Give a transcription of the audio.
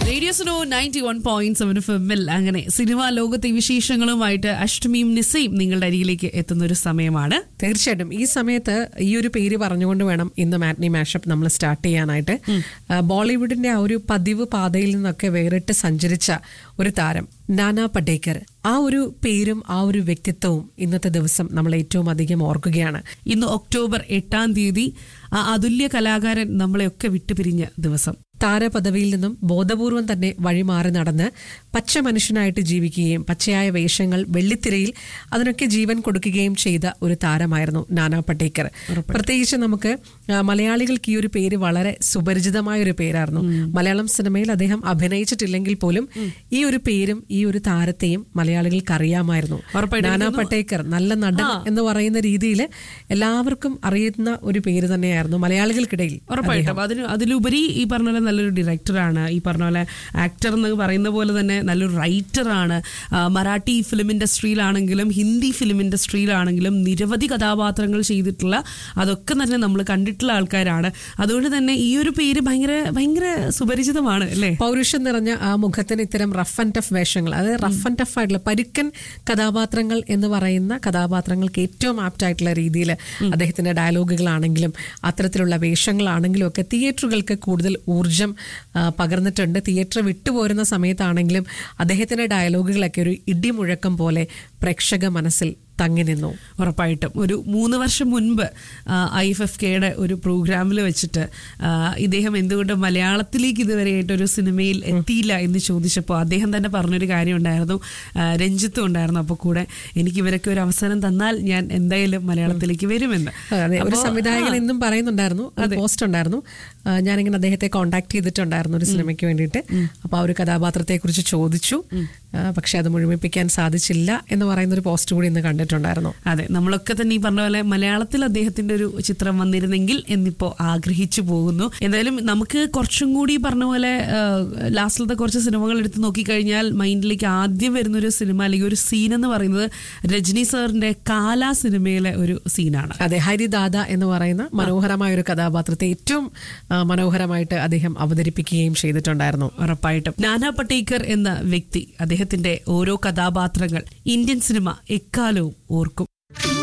radio സ്നോ ninety one point seven ഫിമിൽ അങ്ങനെ സിനിമാ ലോകത്തെ വിശേഷങ്ങളുമായിട്ട് അഷ്ടമിയും നിസയും നിങ്ങളുടെ അരികിലേക്ക് എത്തുന്ന ഒരു സമയമാണ് തീർച്ചയായിട്ടും ഈ സമയത്ത് ഈ ഒരു പേര് പറഞ്ഞുകൊണ്ട് വേണം ഇന്ന് മാറ്റ്നി മാഷപ്പ് നമ്മൾ സ്റ്റാർട്ട് ചെയ്യാനായിട്ട് ആ, ബോളിവുഡിന്റെ ആ ഒരു പതിവ് പാതയിൽ നിന്നൊക്കെ വേറിട്ട് സഞ്ചരിച്ച ഒരു താരം നാനാ പടേക്കർ ആ ഒരു പേരും ആ ഒരു വ്യക്തിത്വവും ഇന്നത്തെ ദിവസം നമ്മൾ ഏറ്റവും അധികം ഓർക്കുകയാണ് ഇന്ന് ഒക്ടോബർ എട്ടാം തീയതി ആ അതുല്യ കലാകാരൻ നമ്മളെയൊക്കെ വിട്ടുപിരിഞ്ഞ ദിവസം താരപദവിയിൽ നിന്നും ബോധപൂർവം തന്നെ വഴിമാറി നടന്ന് പച്ച മനുഷ്യനായിട്ട് ജീവിക്കുകയും പച്ചയായ വേഷങ്ങൾ വെള്ളിത്തിരയിൽ അതിനൊക്കെ ജീവൻ കൊടുക്കുകയും ചെയ്ത ഒരു താരമായിരുന്നു നാനാ പട്ടേക്കർ പ്രത്യേകിച്ച് നമുക്ക് ആ, മലയാളികൾക്ക് ഈ ഒരു പേര് വളരെ സുപരിചിതമായ ഒരു പേരായിരുന്നു മലയാളം സിനിമയിൽ അദ്ദേഹം അഭിനയിച്ചിട്ടില്ലെങ്കിൽ പോലും ഈ ഒരു പേരും ഈ ഒരു താരത്തെയും മലയാളികൾക്ക് അറിയാമായിരുന്നു ഉറപ്പായിട്ടും നാനാ പട്ടേക്കർ നല്ല നടൻ എന്ന് പറയുന്ന രീതിയിൽ എല്ലാവർക്കും അറിയുന്ന ഒരു പേര് തന്നെയായിരുന്നു മലയാളികൾക്കിടയിൽ ഉറപ്പായിട്ടും അതിന് അതിലുപരി ഈ പറഞ്ഞ പോലെ നല്ലൊരു ഡയറക്ടറാണ് ഈ പറഞ്ഞ പോലെ ആക്ടർ എന്ന് പറയുന്ന പോലെ തന്നെ നല്ലൊരു റൈറ്ററാണ് ആ, മറാഠി ഫിലിം ഇൻഡസ്ട്രിയിലാണെങ്കിലും ഹിന്ദി ഫിലിം ഇൻഡസ്ട്രിയിലാണെങ്കിലും നിരവധി കഥാപാത്രങ്ങൾ ചെയ്തിട്ടുള്ള അതൊക്കെ തന്നെ നമ്മൾ കണ്ടിട്ടുള്ള ആൾക്കാരാണ് അതുകൊണ്ട് തന്നെ ഈ ഒരു പേര് ഭയങ്കര ഭയങ്കര സുപരിചിതമാണ് അല്ലേ പൗരുഷം നിറഞ്ഞ ആ മുഖത്തിന് ഇത്തരം റഫ് ആൻഡ് ടഫ് വേഷങ്ങൾ അതായത് റഫ് ആൻഡ് ടഫ് ആയിട്ടുള്ള പരുക്കൻ കഥാപാത്രങ്ങൾ എന്ന് പറയുന്ന കഥാപാത്രങ്ങൾക്ക് ഏറ്റവും ആപ്റ്റ് ആയിട്ടുള്ള രീതിയിൽ അദ്ദേഹത്തിന്റെ ഡയലോഗുകളാണെങ്കിലും അത്തരത്തിലുള്ള വേഷങ്ങളാണെങ്കിലും ഒക്കെ തിയേറ്ററുകൾക്ക് കൂടുതൽ ഊർജം ആ, പകർന്നിട്ടുണ്ട് തിയേറ്റർ വിട്ടുപോരുന്ന സമയത്താണെങ്കിലും അദ്ദേഹത്തിന്റെ ഡയലോഗുകളൊക്കെ ഒരു ഇടിമുഴക്കം പോലെ പ്രേക്ഷക മനസ്സിൽ തങ്ങി നിന്നു ഉറപ്പായിട്ടും ഒരു മൂന്ന് വർഷം മുൻപ് ഐ എഫ് എഫ് കെയുടെ ഒരു പ്രോഗ്രാമിൽ വെച്ചിട്ട് ആ, ഇദ്ദേഹം എന്തുകൊണ്ട് മലയാളത്തിലേക്ക് ഇതുവരെയായിട്ട് ഒരു സിനിമയിൽ എത്തിയില്ല എന്ന് ചോദിച്ചപ്പോൾ അദ്ദേഹം തന്നെ പറഞ്ഞൊരു കാര്യം ഉണ്ടായിരുന്നു ആ, രഞ്ജിത്തും ഉണ്ടായിരുന്നു അപ്പോൾ കൂടെ എനിക്ക് ഇവരൊക്കെ ഒരു അവസരം തന്നാൽ ഞാൻ എന്തായാലും മലയാളത്തിലേക്ക് വരുമെന്ന് അതെ ഒരു അപ്പോ, സംവിധായകൻ എന്നും പറയുന്നുണ്ടായിരുന്നു ഒരു പോസ്റ്റ് ഉണ്ടായിരുന്നു ആ, ഞാനിങ്ങനെ അദ്ദേഹത്തെ കോണ്ടാക്ട് ചെയ്തിട്ടുണ്ടായിരുന്നു ഒരു സിനിമയ്ക്ക് വേണ്ടിയിട്ട് അപ്പൊ ആ ഒരു കഥാപാത്രത്തെ കുറിച്ച് ചോദിച്ചു ആ, പക്ഷെ അത് മുഴുമിപ്പിക്കാൻ സാധിച്ചില്ല എന്ന് പറയുന്ന ഒരു പോസ്റ്റ് കൂടി ഇന്ന് കണ്ടിട്ടുണ്ടായിരുന്നു അതെ നമ്മളൊക്കെ തന്നെ ഈ പറഞ്ഞ പോലെ മലയാളത്തിൽ അദ്ദേഹത്തിന്റെ ഒരു ചിത്രം വന്നിരുന്നെങ്കിൽ എന്നിപ്പോ ആഗ്രഹിച്ചു പോകുന്നു എന്തായാലും നമുക്ക് കുറച്ചും കൂടി ഈ പറഞ്ഞ പോലെ ലാസ്റ്റിലത്തെ കുറച്ച് സിനിമകൾ എടുത്ത് നോക്കിക്കഴിഞ്ഞാൽ മൈൻഡിലേക്ക് ആദ്യം വരുന്ന ഒരു സിനിമ അല്ലെങ്കിൽ ഒരു സീൻ എന്ന് പറയുന്നത് രജനി സാറിന്റെ കാല സിനിമയിലെ ഒരു സീനാണ് അതെ ഹരിദാദ എന്ന് പറയുന്ന മനോഹരമായ ഒരു കഥാപാത്രത്തെ ഏറ്റവും ആ, മനോഹരമായിട്ട് അദ്ദേഹം അവതരിപ്പിക്കുകയും ചെയ്തിട്ടുണ്ടായിരുന്നു ഉറപ്പായിട്ടും നാനാ പട്ടേക്കർ എന്ന വ്യക്തി അദ്ദേഹത്തിന്റെ ഓരോ കഥാപാത്രങ്ങൾ ഇന്ത്യൻ സിനിമ എക്കാലവും ഓർക്കും